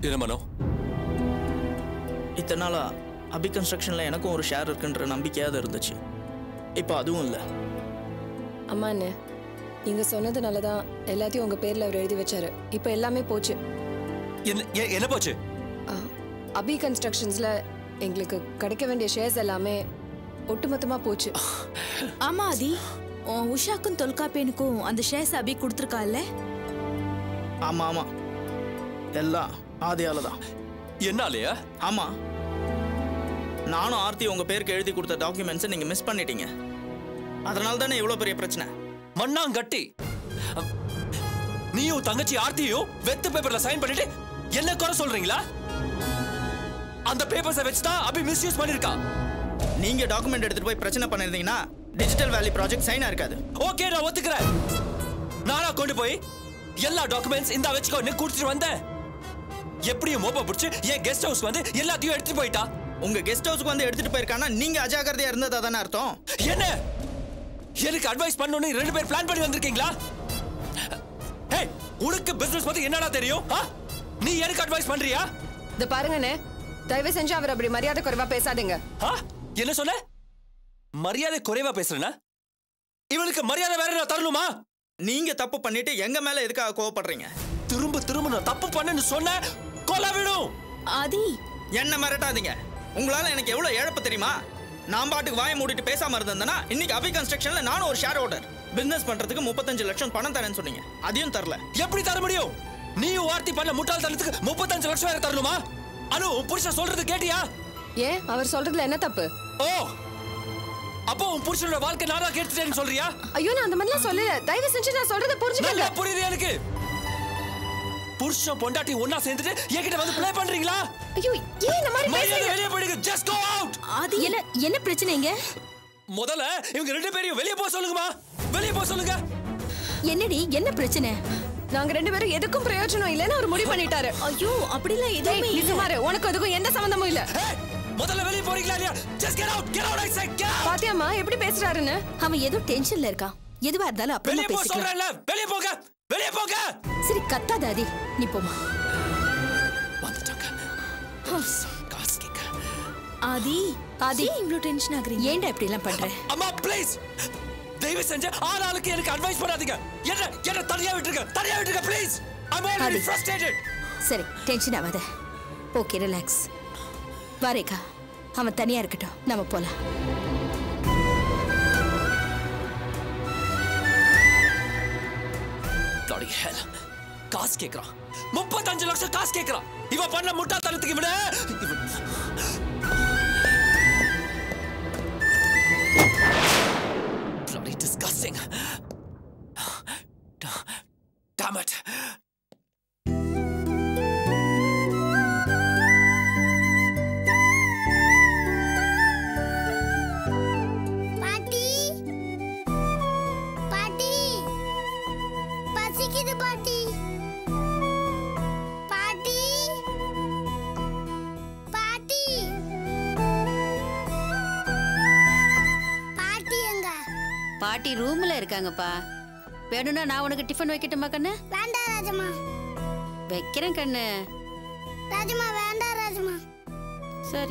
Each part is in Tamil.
என்ன மனோ இத்தனை நாளா அபி கன்ஸ்ட்ரக்ஷனில் எனக்கும் ஒரு ஷேர் இருக்குன்ற நம்பிக்கையாக இருந்துச்சு இப்போ அதுவும் இல்லை அம்மாண்ணே நீங்க சொன்னதுனால தான் எல்லாத்தையும் உங்க பேர்ல அவர் எழுதி வச்சாரு இப்போ எல்லாமே போச்சு என்ன எ- என்ன போச்சு ஆ, அபி கன்ஸ்ட்ரக்ஷன்ஸ்ல எங்களுக்கு கிடைக்க வேண்டிய ஷேர்ஸ் எல்லாமே ஒட்டுமொத்தமா போச்சு ஆமா ஆதி உன் உஷாக்கும் தொல்காப்பியனுக்கும் அந்த ஷேர்ஸ் அபி கொடுத்துருக்கால ஆமாம் ஆமாம் எல்லாம் ஆதியால தான் என்னாலயா ஆமாம் நானும் ஆர்த்தி உங்கள் பேருக்கு எழுதி கொடுத்த டாக்குமெண்ட்ஸை நீங்கள் மிஸ் பண்ணிட்டீங்க அதனால தானே இவ்வளோ பெரிய பிரச்சனை மண்ணாங்கட்டி அம், நீயும் தங்கச்சி ஆர்த்தியும் வெத்து பேப்பர்ல சைன் பண்ணிட்டு என்ன குறை சொல்றீங்களா அந்த பேப்பர்ஸை வச்சு தான் அபி மிஸ்யூஸ் பண்ணிருக்கா நீங்கள் டாக்குமெண்ட் எடுத்துகிட்டு போய் பிரச்சனை பண்ணியிருந்தீங்கன்னா டிஜிட்டல் வேலி ப்ராஜெக்ட் சைன் இருக்காது ஓகே நான் ஒத்துக்கிறேன் நானா கொண்டு போய் எல்லா டாக்குமெண்ட்ஸ் இந்த வச்சுக்கோ கொடுத்துட்டு வந்தேன் எப்படியும் மோப்ப பிடிச்சு என் கெஸ்ட் ஹவுஸ் வந்து எல்லாத்தையும் எடுத்துட்டு போயிட்டா உங்கள் கெஸ்ட் ஹவுஸ்க்கு வந்து எடுத்துகிட்டு போயிருக்கானா நீங்கள் அஜாக்கிரதையாக இருந்ததா தானே அர்த்தம் என்ன எனக்கு அட்வைஸ் பண்ணணும்னு ரெண்டு பேர் பிளான் பண்ணி வந்திருக்கீங்களா ஏய் உனக்கு பிசினஸ் பத்தி என்னடா தெரியும் ஆ? நீ எனக்கு அட்வைஸ் பண்றியா இந்த பாருங்கண்ணே தயவு செஞ்சு அவர் அப்படி மரியாதை குறைவா பேசாதீங்க ஆ? என்ன சொன்ன மரியாதை குறைவா பேசுறேனா இவளுக்கு மரியாதை வேற நான் தரணுமா நீங்கள் தப்பு பண்ணிட்டு எங்கள் மேலே எதுக்காக கோவப்படுறீங்க திரும்ப திரும்ப நான் தப்பு பண்ணேன்னு சொன்ன கொல்ல விடும் ஆதி என்ன மிரட்டாதீங்க உங்களால எனக்கு எவ்வளவு இழப்பு தெரியுமா நான் பாட்டுக்கு வாயை மூடிட்டு பேசாம இருந்தேன்னா இன்னைக்கு அபி கன்ஸ்ட்ரக்ஷன்ல நானும் ஒரு ஷேர் ஹோல்டர் பிசினஸ் பண்றதுக்கு முப்பத்தஞ்சு லட்சம் பணம் தரேன்னு சொன்னீங்க அதையும் தரல எப்படி தர முடியும் நீயும் வார்த்தை பண்ண முட்டாள்தனத்துக்கு முப்பத்தஞ்சு லட்சம் வேற தரணுமா அனு உன் புருஷன் சொல்றது கேட்டியா ஏன் அவர் சொல்றதுல என்ன தப்பு ஓ அப்போ உன் புருஷனோட வாழ்க்கை நானா கேட்டுட்டேன்னு சொல்றியா ஐயோ நான் அந்த மாதிரிலாம் சொல்லல தயவு செஞ்சு நான் சொல்றத நல்லா புரிஞ்சுக்கங்க புரியுது எனக்கு புருஷன் பொண்டாட்டி ஒன்னா சேர்ந்துட்டு என்கிட்ட வந்து ப்ளே பண்றீங்களா ஐயோ ஏன் இந்த மாதிரி மரியாதை பேசுறீங்க வெளியே போயிடுங்க ஜஸ்ட் கோ அவுட் ஆதி என்ன என்ன பிரச்சனைங்க முதல்ல இவங்க ரெண்டு பேரையும் வெளியே போக சொல்லுங்கம்மா வெளியே போக சொல்லுங்க என்னடி என்ன பிரச்சனை நாங்க ரெண்டு பேரும் எதுக்கும் பிரயோஜனம் இல்லைன்னு அவர் முடிவு பண்ணிட்டாரு ஐயோ அப்படிலாம் டேய், எதுவுமே நீ இல்ல சுமாரு உனக்கு அதுக்கும் எந்த சம்பந்தமும் இல்ல ஏய், முதல்ல வெளியே போறீங்களா இல்லையா just get out get out I say get out பாத்தியாமா எப்படி பேசுறாருன்னு அவன் ஏதோ டென்ஷன்ல இருக்கான் எதுவா இருந்தாலும் அப்புறமா வெளியே போக பேசிக்கலாம் சொல்றேன்ல வெளியே போங்க வெளியே போங்க சரி கத்தாத ஆதி நீ போமா வந்துட்டாங்க காசு கேட்க ஆதி ஆதி இவ்ளோ டென்ஷன் ஆகுறீங்க ஏன்டா இப்படி எல்லாம் பண்ற அம்மா ப்ளீஸ் தயவு செஞ்சு ஆறு ஆளுக்கு எனக்கு அட்வைஸ் பண்ணாதீங்க என்ன என்ன தனியா விட்டுருங்க தனியா விட்டுருங்க ப்ளீஸ் ஐ அம் ஆல்ரெடி அது- ஃப்ரஸ்ட்ரேட்டட் சரி டென்ஷன் ஆகாத ஓகே ரிலாக்ஸ் வாரேக்கா அவன் தனியா இருக்கட்டும் நம்ம போலாம் bloody hell காசு கேக்குறான் முப்பத்தஞ்சு லட்சம் காசு கேக்குறான் இவ பண்ண முட்டாள்தனத்துக்கு இவன இவன் bloody disgusting damn it பாட்டி பாட்டி பசிக்குது பாட்டி பாட்டி பாட்டி பாட்டி எங்க பாட்டி ரூம்ல இருக்காங்கப்பா வேணும்னா நான் உனக்கு டிஃபன் வைக்கட்டுமா கண்ணு வேண்டாம் ராஜம்மா வைக்கிறேன் கண்ணு ராஜம்மா வேண்டாம் ராஜம்மா சரி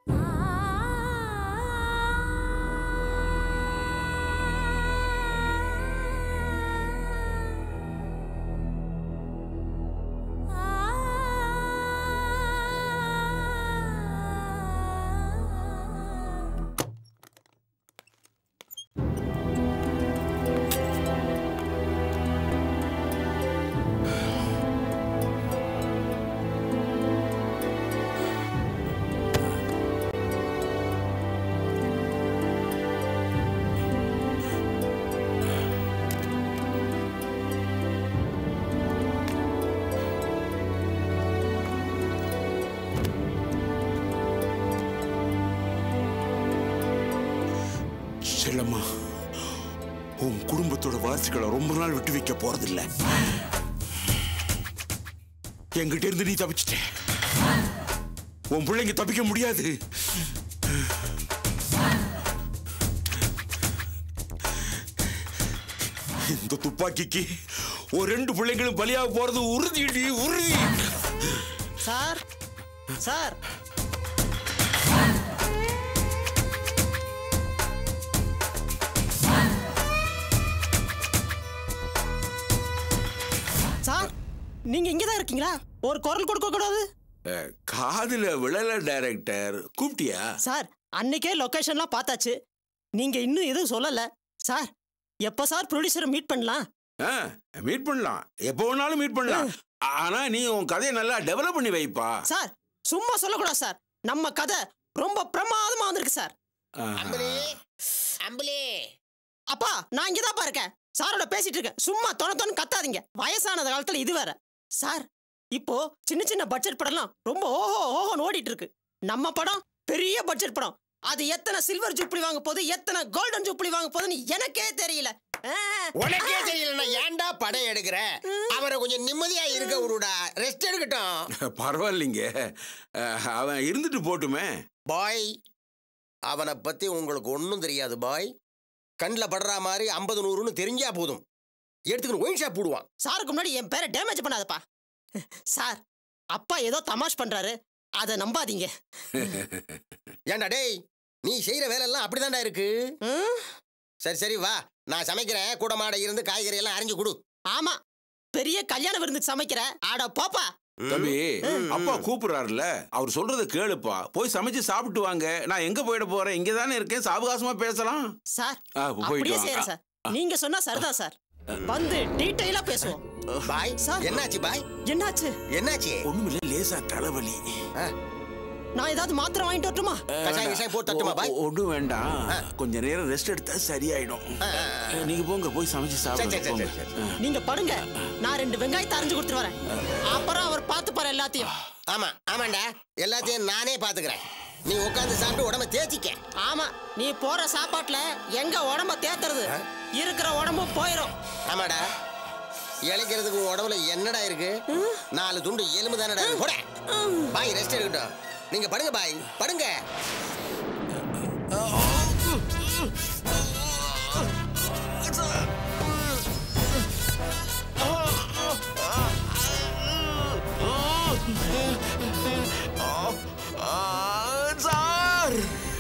ஆ செல்லம்மா உன் குடும்பத்தோட வாரிசுகளை ரொம்ப நாள் விட்டு வைக்க போறதில்ல என்கிட்ட இருந்து நீ தப்பிச்சிட்ட உன் பிள்ளைங்க தப்பிக்க முடியாது இந்த துப்பாக்கிக்கு ஒரு ரெண்டு பிள்ளைங்களும் பலியாக போறது உறுதிடி உறுதி சார் சார் சார் நீங்க இங்க தான் இருக்கீங்களா ஒரு குரல் கொடுக்க கூடாது அஹ், காதுல விழல டைரக்டர் கூப்பிட்டியா சார் அன்னைக்கே லொகேஷன்லாம் பார்த்தாச்சு நீங்க இன்னும் எதுவும் சொல்லல சார் எப்ப சார் ப்ரொடியூசரை மீட் பண்ணலாம் மீட் பண்ணலாம் எப்போ வேணாலும் மீட் பண்ணலாம் ஆனா நீ உன் கதையை நல்லா டெவலப் பண்ணி வைப்பா சார் சும்மா சொல்லக்கூடாது சார் நம்ம கதை ரொம்ப பிரமாதமா வந்திருக்கு சார் ஆஹா. அம்புலி அப்பா நான் இங்க தான் இருக்கேன் சாரோட பேசிட்டு இருக்கேன் சும்மா தொண தொண கத்தாதீங்க வயசானது காலத்துல இது வேற சார் இப்போ சின்ன சின்ன பட்ஜெட் படம்லாம் ரொம்ப ஓஹோ ஓஹோன்னு ஓடிட்டு இருக்கு நம்ம படம் பெரிய பட்ஜெட் படம் அது எத்தனை சில்வர் ஜூப்ளி வாங்க போகுது எத்தனை கோல்டன் ஜூப்ளி வாங்க போகுதுன்னு எனக்கே தெரியல ஆ, உனக்கே தெரியலன்னா ஏன்டா படம் எடுக்கிற அவரை கொஞ்சம் நிம்மதியா இருக்க விடுடா ரெஸ்ட் எடுக்கட்டும் பரவாயில்லைங்க அஹ், அவன் இருந்துட்டு போட்டுமே பாய் அவனை பத்தி உங்களுக்கு ஒன்றும் தெரியாது பாய் கண்ணில் படுற மாதிரி ஐம்பது நூறுன்னு தெரிஞ்சா போதும் எடுத்துக்கணும் ஒயின் ஷாப் போடுவான் சாருக்கு முன்னாடி என் பேரை டேமேஜ் பண்ணாதப்பா சார் அப்பா ஏதோ தமாஷ் பண்றாரு அதை நம்பாதீங்க ஏன்டா டேய் நீ செய்யற வேலையெல்லாம் அப்படிதான்டா இருக்கு ம்? சரி சரி வா நான் சமைக்கிறேன் கூட மாட இருந்து காய்கறி எல்லாம் அரைஞ்சு கொடு ஆமா பெரிய கல்யாண விருந்து சமைக்கிற ஆட போப்பா தம்பி அப்பா கூப்பிடுறாருல அவர் சொல்றத கேளுப்பா போய் சமைச்சு சாப்பிட்டு வாங்க நான் எங்க போயிட போறேன் இங்க தானே இருக்கேன் சாவகாசமா பேசலாம் சார் ஆ, போயிட்டு அப்படியே வாங்க. செய்யறேன் சார் நீங்க சொன்னா சரிதான் சார் வந்து டீட்டெயிலா பேசுவோம் பாய் சார். என்னாச்சு பாய் என்னாச்சு என்னாச்சு ஒண்ணுமில்ல லேசா தலைவலி நான் ஏதாவது மாத்திரை வாங்கிட்டு வரட்டுமா கஷாயம் கஷாயம் போட்டு தட்டுமா பாய் ஒன்றும் வேண்டாம் கொஞ்ச நேரம் ரெஸ்ட் எடுத்தா சரியாயிடும் நீங்க போங்க போய் சமைச்சு சரி சாப்பிடுங்க சரி போங்க சரி சரி நீங்க படுங்க நான் ரெண்டு வெங்காயத்தை அரைஞ்சு கொடுத்துட்டு வரேன் அப்புறம் அவர் பார்த்துப்பாரு எல்லாத்தையும் ஆமா ஆமாண்டா எல்லாத்தையும் நானே பாத்துக்கிறேன் நீ உட்காந்து சாப்பிட்டு உடம்ப தேய்ச்சிக்க ஆமா நீ போற சாப்பாட்டுல எங்க உடம்ப தேத்துறது இருக்கிற உடம்பும் போயிரும் ஆமாடா இழைக்கிறதுக்கு உன் உடம்புல என்னடா இருக்கு நாலு துண்டு எலும்பு தானடா இருக்கு போட பாய் ரெஸ்ட் எடுக்கட்டும் நீங்க படுங்க பாய் படுங்க sir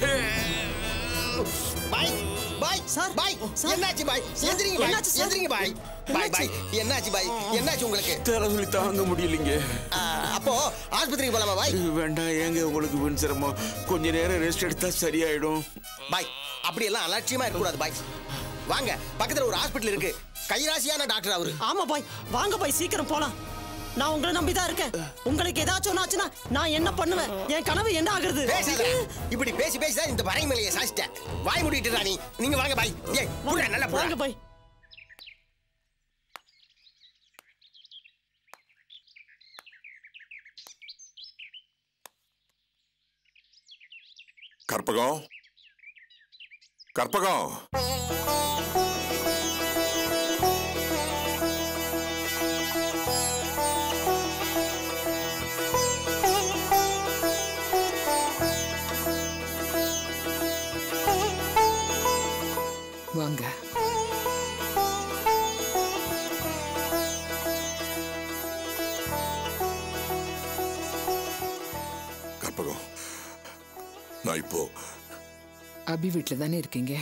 bye bye sir, bye sir. என்னாச்சு பாய் சார், எந்திரிங்க பாய் என்னாச்சு சார்? எந்திரிங்க பாய் பாய் பாய் என்னாச்சு பாய் என்னாச்சு உங்களுக்கு தலைவலி தாங்க முடியலைங்க ஆ, அப்போ ஆஸ்பத்திரிக்கு போலாமா பாய் வேண்டாம் ஏங்க உங்களுக்கு வீண் சிரமம் கொஞ்ச நேரம் ரெஸ்ட் எடுத்தா சரியாயிடும் பாய் அப்படியெல்லாம் அலட்சியமா இருக்கக்கூடாது பாய் வாங்க பக்கத்துல ஒரு ஹாஸ்பிட்டல் இருக்கு கைராசியான டாக்டர் அவரு ஆமா பாய் வாங்க பாய் சீக்கிரம் போலாம் நான் உங்களை நம்பி தான் இருக்கேன் உங்களுக்கு ஏதாச்சும் ஒண்ணு ஆச்சுன்னா நான் என்ன பண்ணுவேன் என் கனவு என்ன ஆகுறது பேசாத இப்படி பேசி பேசி தான் இந்த பறை மேலையை சாச்சிட்டேன் வாய் மூடிட்டு நீ நீங்க வாங்க பாய் ஏய் புள்ள நல்லா வாங்க புள்ள பாய் கற்பகம் கற்பகம் வாங்க கற்பகம் நான் இப்போ அபி வீட்டில் தானே இருக்கீங்க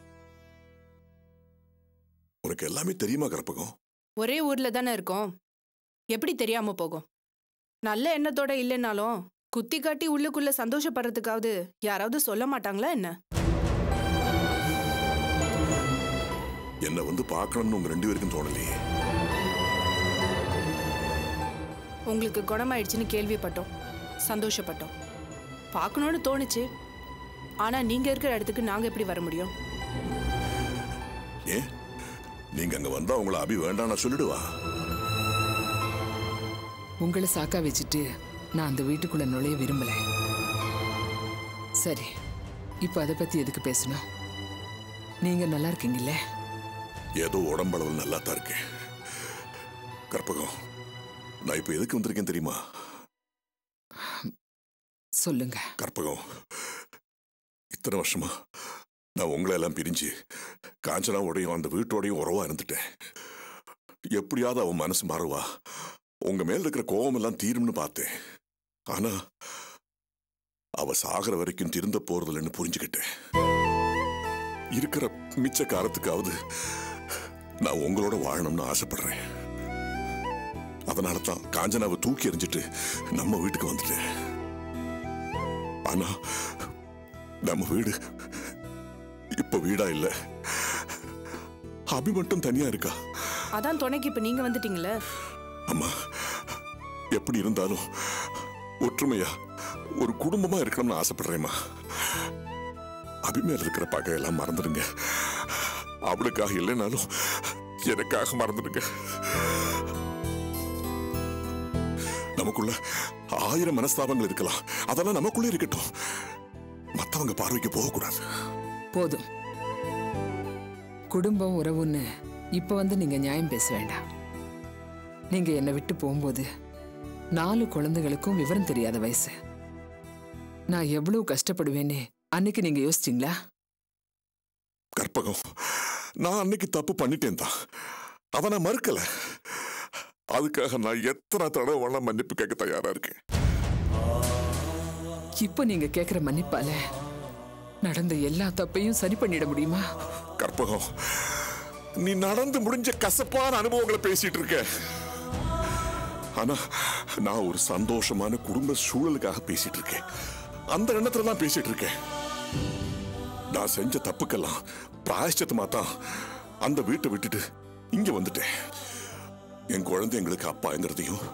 உனக்கு எல்லாமே தெரியுமா கற்பகம் ஒரே ஊர்ல தானே இருக்கோம் எப்படி தெரியாம போகும் நல்ல எண்ணத்தோட இல்லைனாலும் குத்தி காட்டி உள்ளுக்குள்ள சந்தோஷப்படுறதுக்காவது யாராவது சொல்ல மாட்டாங்களா என்ன என்னை வந்து பார்க்கணும்னு உங்க ரெண்டு பேருக்கும் தோணலையே உங்களுக்கு குணமாயிடுச்சுன்னு கேள்விப்பட்டோம் சந்தோஷப்பட்டோம் பார்க்கணும்னு தோணுச்சு ஆனா நீங்க இருக்கிற இடத்துக்கு நாங்க எப்படி வர முடியும் ஏன் நீங்க அங்க வந்தா உங்களை அபி வேண்டாம் நான் சொல்லிடுவா உங்களை சாக்கா வச்சுட்டு நான் அந்த வீட்டுக்குள்ள நுழைய விரும்பல சரி இப்போ அதை பத்தி எதுக்கு பேசணும் நீங்க நல்லா இருக்கீங்கல்ல ஏதோ உடம்பளவில் நல்லா தான் இருக்கேன் கற்பகம் நான் இப்ப எதுக்கு வந்திருக்கேன் தெரியுமா சொல்லுங்க கற்பகம் இத்தனை வருஷமா நான் உங்களை எல்லாம் பிரிஞ்சு காஞ்சனாவோடையும் அந்த வீட்டோடையும் உறவா இருந்துட்டேன் எப்படியாவது அவன் மனசு மாறுவா உங்க மேல இருக்கிற கோபம் எல்லாம் தீரும்னு பார்த்தேன் ஆனா அவ சாகிற வரைக்கும் திருந்த போறதில்லைன்னு புரிஞ்சுக்கிட்டேன் இருக்கிற மிச்ச காலத்துக்காவது நான் உங்களோட வாழணும்னு ஆசைப்படுறேன் அதனால தான் காஞ்சனாவை தூக்கி எறிஞ்சிட்டு நம்ம வீட்டுக்கு வந்துட்டேன் ஆனா நம்ம வீடு இப்ப வீடா இல்ல அபி மட்டும் தனியா இருக்கா அதான் துணைக்கு இப்ப நீங்க வந்துட்டீங்களே அம்மா எப்படி இருந்தாலும் ஒற்றுமையா ஒரு குடும்பமா இருக்கணும்னு ஆசைப்படுறேம்மா அபி மேல இருக்கிற பகையெல்லாம் மறந்துடுங்க அவளுக்காக இல்லைனாலும் எனக்காக மறந்துடுங்க நமக்குள்ள ஆயிரம் மனஸ்தாபங்கள் இருக்கலாம் அதெல்லாம் நமக்குள்ள இருக்கட்டும் மத்தவங்க பார்வைக்கு போகக்கூடாது போதும் குடும்பம் உறவுன்னு இப்ப வந்து நீங்க நியாயம் பேச வேண்டாம் நீங்க என்னை விட்டு போகும்போது நாலு குழந்தைகளுக்கும் விவரம் தெரியாத வயசு நான் எவ்வளவு கஷ்டப்படுவேன்னு அன்னைக்கு நீங்க யோசிச்சீங்களா கற்பகம் நான் அன்னைக்கு தப்பு பண்ணிட்டேன் தான் அதை நான் மறுக்கல அதுக்காக நான் எத்தனை தடவை வேணா மன்னிப்பு கேட்க தயாரா இருக்கேன் இப்போ நீங்க கேக்குற மன்னிப்பால நடந்த எல்லா தப்பையும் சரி பண்ணிட முடியுமா கற்பகம் நீ நடந்து முடிஞ்ச கசப்பான அனுபவங்களை பேசிட்டு இருக்க ஆனா நான் ஒரு சந்தோஷமான குடும்ப சூழலுக்காக பேசிட்டு இருக்கேன் அந்த எண்ணத்துல தான் பேசிட்டு இருக்கேன் நான் செஞ்ச தப்புக்கெல்லாம் பிராயஷ்டத்துமா தான் அந்த வீட்டை விட்டுட்டு இங்க வந்துட்டேன் என் குழந்தை எங்களுக்கு அப்பாங்கிறதையும்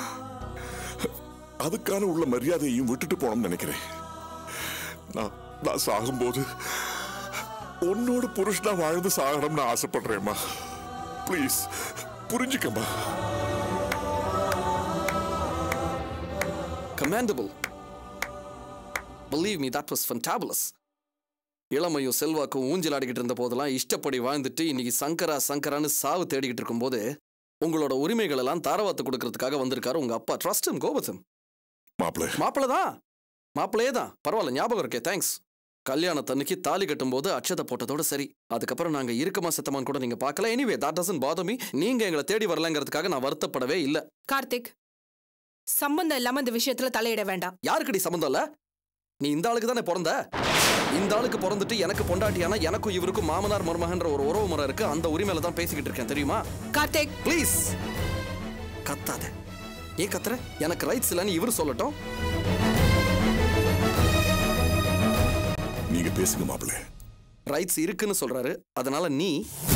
அதுக்கான உள்ள மரியாதையையும் விட்டுட்டு போனோம்னு நினைக்கிறேன் நான் நான் சாகும்போது உன்னோட புருஷனா வாழ்ந்து சாகணும்னு ஆசைப்படுறேம்மா ப்ளீஸ் புரிஞ்சுக்கம்மா commendable. Believe me, that was fantabulous. இளமையும் செல்வாக்கும் ஊஞ்சல் ஆடிக்கிட்டு இருந்த போதெல்லாம் இஷ்டப்படி வாழ்ந்துட்டு இன்னைக்கு சங்கரா சங்கரான்னு சாவு தேடிக்கிட்டு இருக்கும்போது உங்களோட உரிமைகள் எல்லாம் தாரவாத்து கொடுக்கறதுக்காக வந்திருக்காரு உங்க அப்பா ட்ரஸ்டும் கோபத்தம் மாப்பிள்ள மாப்பிள்ள தான் மாப்பிள்ளையே தான் பரவாயில்ல ஞாபகம் இருக்கே தேங்க்ஸ் கல்யாணத்தன்னைக்கு தாலி கட்டும்போது அச்சதை போட்டதோட சரி அதுக்கப்புறம் நாங்க இருக்கமா சத்தமான்னு கூட நீங்க பார்க்கல anyway that doesn't bother me நீங்க எங்களை தேடி வரலங்கிறதுக்காக நான் வருத்தப்படவே இல்லை கார்த்திக் சம்பந்தம் இல்லாம இந்த விஷயத்துல தலையிட வேண்டாம் யாருக்கடி சம்மந்தம் இல்ல நீ இந்த ஆளுக்கு தானே பிறந்த இந்த ஆளுக்கு பிறந்துட்டு எனக்கு பொண்டாட்டியானா எனக்கும் இவருக்கும் மாமனார் மருமகன்ற ஒரு உறவு முறை இருக்கு அந்த உரிமையில தான் பேசிக்கிட்டு இருக்கேன் தெரியுமா கார்த்திக் ப்ளீஸ் கத்தாத ஏன் கத்துற எனக்கு ரைட்ஸ் இல்லைன்னு இவர் சொல்லட்டும் நீங்க பேசுங்க மாப்பிள்ள ரைட்ஸ் இருக்குன்னு சொல்றாரு அதனால நீ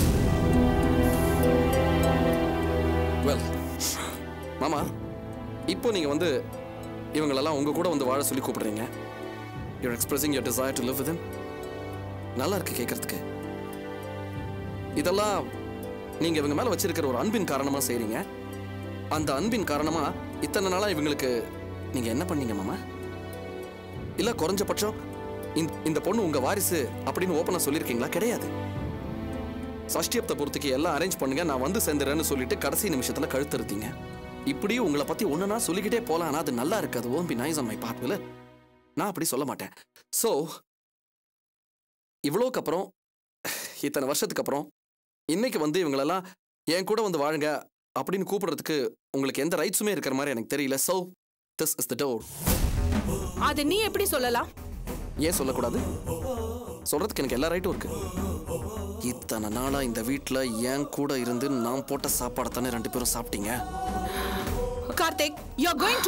வெல் மாமா இப்போ நீங்க வந்து இவங்களெல்லாம் உங்க கூட வந்து வாழ சொல்லி கூப்பிடுறீங்க your expressing your desire to live with நல்லா இருக்கு கேட்கறதுக்கு இதெல்லாம் நீங்க இவங்க மேல வச்சிருக்கிற ஒரு அன்பின் காரணமா செய்றீங்க அந்த அன்பின் காரணமா இத்தனை நாளா இவங்களுக்கு நீங்க என்ன பண்ணீங்க மாமா இல்ல குறைஞ்சபட்சம் இந்த- இந்த பொண்ணு உங்க வாரிசு அப்படின்னு ஓப்பனா சொல்லியிருக்கீங்களா கிடையாது சஷ்டியப்த பொறுத்துக்கு எல்லாம் அரேஞ்ச் பண்ணுங்க நான் வந்து சேர்ந்துறேன்னு சொல்லிட்டு கடைசி நிமிஷத்துல கழுத்தறுத்தீங்க இப்படி உங்களை பத்தி ஒண்ணுனா சொல்லிக்கிட்டே போலாம் ஆனா அது நல்லா இருக்காது ஓம் பி நைஸ் மை பார்ட்வில் நான் அப்படி சொல்ல மாட்டேன் ஸோ இவ்வளோக்கு அப்புறம் இத்தனை வருஷத்துக்கு அப்புறம் இன்னைக்கு வந்து இவங்களெல்லாம் என் கூட வந்து வாழுங்க அப்படின்னு கூப்பிடுறதுக்கு உங்களுக்கு எந்த ரைட்ஸுமே இருக்கிற மாதிரி எனக்கு தெரியல so this is the door அது நீ எப்படி சொல்லலாம் ஏன் சொல்லக்கூடாது சொல்றதுக்கு எனக்கு எல்லா ரைட்டும் இருக்கு இத்தனை நாளா இந்த வீட்ல என் கூட இருந்து நான் போட்ட சாப்பாடை தானே ரெண்டு பேரும் சாப்பிட்டீங்க Karthik you are going to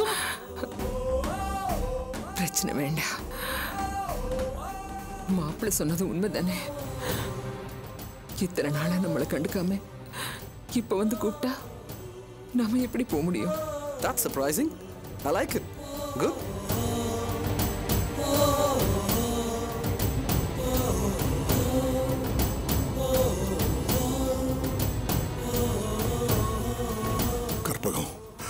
பிரச்சனை வேண்டாம் மாப்பிள்ளை சொன்னது உண்மைதானே இத்தனை நாளா நம்மளை கண்டுக்காம இப்ப வந்து கூப்பிட்டா நாம எப்படி போக முடியும் That's surprising. I like it. Good. Karpagam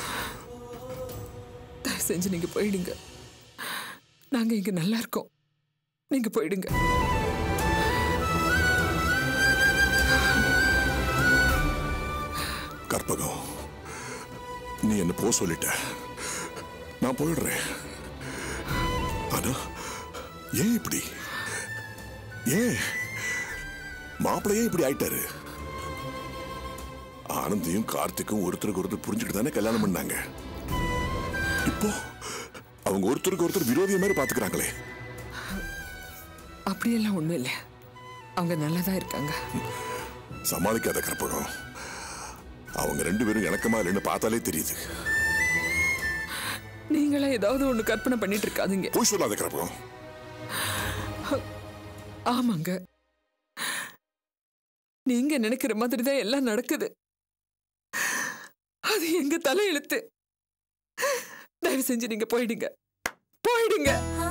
தயவு செஞ்சு நீங்க போயிடுங்க நாங்க இங்க நல்லா இருக்கோம் நீங்க போயிடுங்க கற்பகம் நீ என்ன போ சொல்லிட்ட நான் போயிடுறேன் ஆனா ஏன் இப்படி ஏன் மாப்பிள்ளையே இப்படி ஆயிட்டாரு ஆனந்தியும் கார்த்திக்கும் ஒருத்தருக்கு ஒருத்தர் புரிஞ்சுட்டு தானே கல்யாணம் பண்ணாங்க இப்போ அவங்க ஒருத்தருக்கு ஒருத்தர் விரோதிய மாதிரி பாத்துக்கிறாங்களே அப்படியெல்லாம் ஒண்ணும் இல்லை அவங்க நல்லா தான் இருக்காங்க சமாளிக்காத கற்பகம் அவங்க ரெண்டு பேரும் இணக்கமா இல்லைன்னு பார்த்தாலே தெரியுது நீங்களா ஏதாவது ஒண்ணு கற்பனை பண்ணிட்டு இருக்காதீங்க போய் சொல்லாத கற்பகம் ஆமாங்க நீங்க நினைக்கிற மாதிரி தான் எல்லாம் நடக்குது அது எங்க தலையெழுத்து தயவு செஞ்சு நீங்க போயிடுங்க போயிடுங்க